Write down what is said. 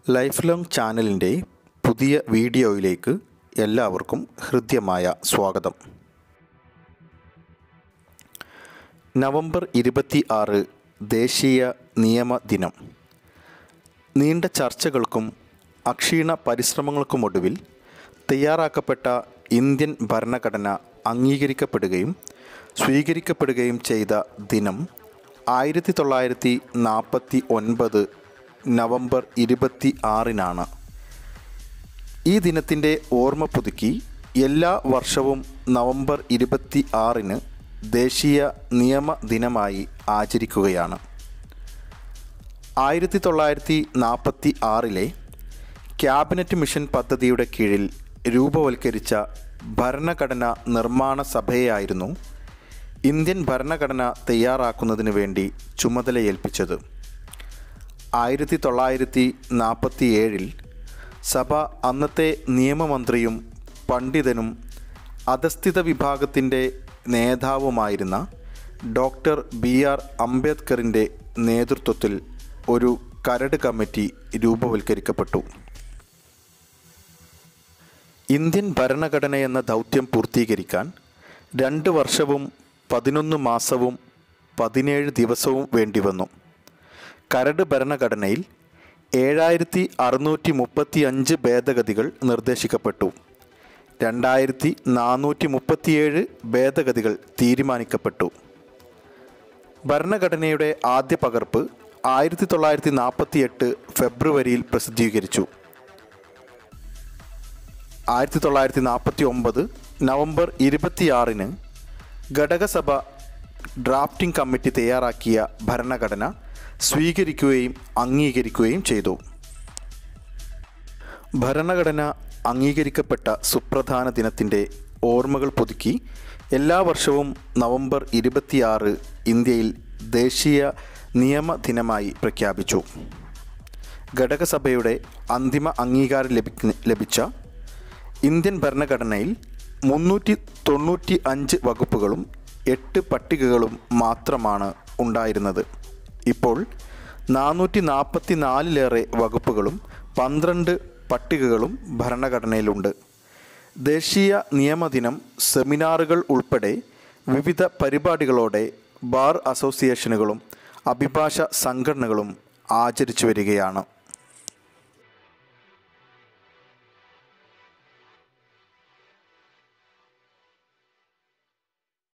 life long ചാനലിൻ്റെ പുതിയ വീഡിയോയിലേക്ക് എല്ലാവർക്കും ഹൃദ്യമായ സ്വാഗതം നവംബർ ഇരുപത്തി ആറ് ദേശീയ നിയമ ദിനം നീണ്ട ചർച്ചകൾക്കും അക്ഷീണ പരിശ്രമങ്ങൾക്കുമൊടുവിൽ തയ്യാറാക്കപ്പെട്ട ഇന്ത്യൻ ഭരണഘടന അംഗീകരിക്കപ്പെടുകയും സ്വീകരിക്കപ്പെടുകയും ചെയ്ത ദിനം ആയിരത്തി തൊള്ളായിരത്തി നാൽപ്പത്തി ഒൻപത് നവംബർ ഇരുപത്തി ആറിനാണ് ഈ ദിനത്തിൻ്റെ ഓർമ്മ പുതുക്കി എല്ലാ വർഷവും നവംബർ ഇരുപത്തി ആറിന് ദേശീയ നിയമ ദിനമായി ആചരിക്കുകയാണ് ആയിരത്തി തൊള്ളായിരത്തി നാൽപ്പത്തി ആറിലെ ക്യാബിനറ്റ് മിഷൻ പദ്ധതിയുടെ കീഴിൽ രൂപവൽക്കരിച്ച ഭരണഘടന നിർമ്മാണ സഭയെയായിരുന്നു ഇന്ത്യൻ ഭരണഘടന തയ്യാറാക്കുന്നതിന് വേണ്ടി ചുമതലയേൽപ്പിച്ചത് ആയിരത്തി തൊള്ളായിരത്തി നാൽപ്പത്തി ഏഴിൽ സഭ അന്നത്തെ നിയമമന്ത്രിയും പണ്ഡിതനും അധസ്ഥിത വിഭാഗത്തിൻ്റെ നേതാവുമായിരുന്ന ഡോക്ടർ ബി ആർ അംബേദ്കറിൻ്റെ നേതൃത്വത്തിൽ ഒരു കരട് കമ്മിറ്റി രൂപവൽക്കരിക്കപ്പെട്ടു ഇന്ത്യൻ ഭരണഘടന എന്ന ദൗത്യം പൂർത്തീകരിക്കാൻ രണ്ട് വർഷവും പതിനൊന്ന് മാസവും പതിനേഴ് ദിവസവും വേണ്ടിവന്നു കരട് ഭരണഘടനയിൽ ഏഴായിരത്തി അറുന്നൂറ്റി മുപ്പത്തി അഞ്ച് ഭേദഗതികൾ നിർദ്ദേശിക്കപ്പെട്ടു രണ്ടായിരത്തി നാനൂറ്റി മുപ്പത്തിയേഴ് ഭേദഗതികൾ തീരുമാനിക്കപ്പെട്ടു ഭരണഘടനയുടെ ആദ്യ പകർപ്പ് ആയിരത്തി തൊള്ളായിരത്തി നാൽപ്പത്തി എട്ട് ഫെബ്രുവരിയിൽ പ്രസിദ്ധീകരിച്ചു ആയിരത്തി തൊള്ളായിരത്തി നാൽപ്പത്തി ഒമ്പത് നവംബർ ഇരുപത്തിയാറിന് ഘടകസഭ ഡ്രാഫ്റ്റിംഗ് കമ്മിറ്റി തയ്യാറാക്കിയ ഭരണഘടന സ്വീകരിക്കുകയും അംഗീകരിക്കുകയും ചെയ്തു ഭരണഘടന അംഗീകരിക്കപ്പെട്ട സുപ്രധാന ദിനത്തിൻ്റെ ഓർമ്മകൾ പുതുക്കി എല്ലാ വർഷവും നവംബർ ഇരുപത്തിയാറ് ഇന്ത്യയിൽ ദേശീയ നിയമ ദിനമായി പ്രഖ്യാപിച്ചു ഘടകസഭയുടെ അന്തിമ അംഗീകാരം ലഭിക്ക ലഭിച്ച ഇന്ത്യൻ ഭരണഘടനയിൽ മുന്നൂറ്റി തൊണ്ണൂറ്റി അഞ്ച് വകുപ്പുകളും എട്ട് പട്ടികകളും മാത്രമാണ് ഉണ്ടായിരുന്നത് ഇപ്പോൾ നാനൂറ്റി നാൽപ്പത്തി നാലിലേറെ വകുപ്പുകളും പന്ത്രണ്ട് പട്ടികകളും ഭരണഘടനയിലുണ്ട് ദേശീയ നിയമദിനം സെമിനാറുകൾ ഉൾപ്പെടെ വിവിധ പരിപാടികളോടെ ബാർ അസോസിയേഷനുകളും അഭിഭാഷ സംഘടനകളും ആചരിച്ചു വരികയാണ്